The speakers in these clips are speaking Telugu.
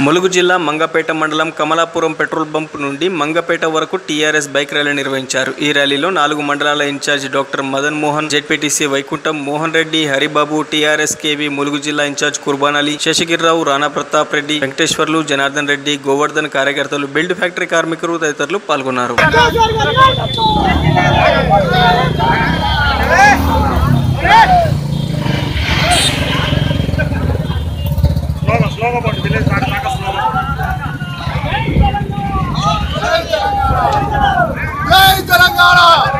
ములుగు జిల్లా మంగపేట మండలం కమలాపురం పెట్రోల్ బంక్ నుండి మంగపేట వరకు టీఆర్ఎస్ బైక్ ర్యాలీ నిర్వహించారు ఈ ర్యాలీలో నాలుగు మండలాల incharge doctor Madan Mohan ZPTC Vaikuntham Mohan Reddy Haribabu TRS KV Mulugu జిల్లా ఇన్ఛార్జ్ కుర్బాన్ అలీ శశగిరిరావు రాణా ప్రతాప్ రెడ్డి వెంకటేశ్వర్లు జనార్దన్ రెడ్డి గోవర్ధన్ కార్యకర్తలు బిల్డ్ ఫ్యాక్టరీ కార్మికులు తదితరులు పాల్గొన్నారు స్లోగా స్లోగా పోండి విలేజ్ దాకా దాకా స్లోగా జై తెలంగాణ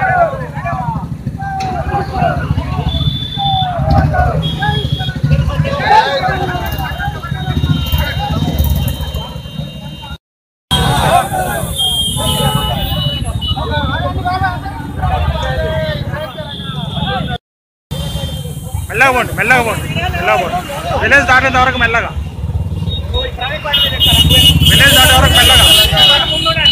మెల్లగా పోండి మెల్లగా పోండి మెల్లగా పోండి విలేజ్ దాటేంత వరకు మెల్లగా విలేజ్ దాటే వరకు మెల్లగా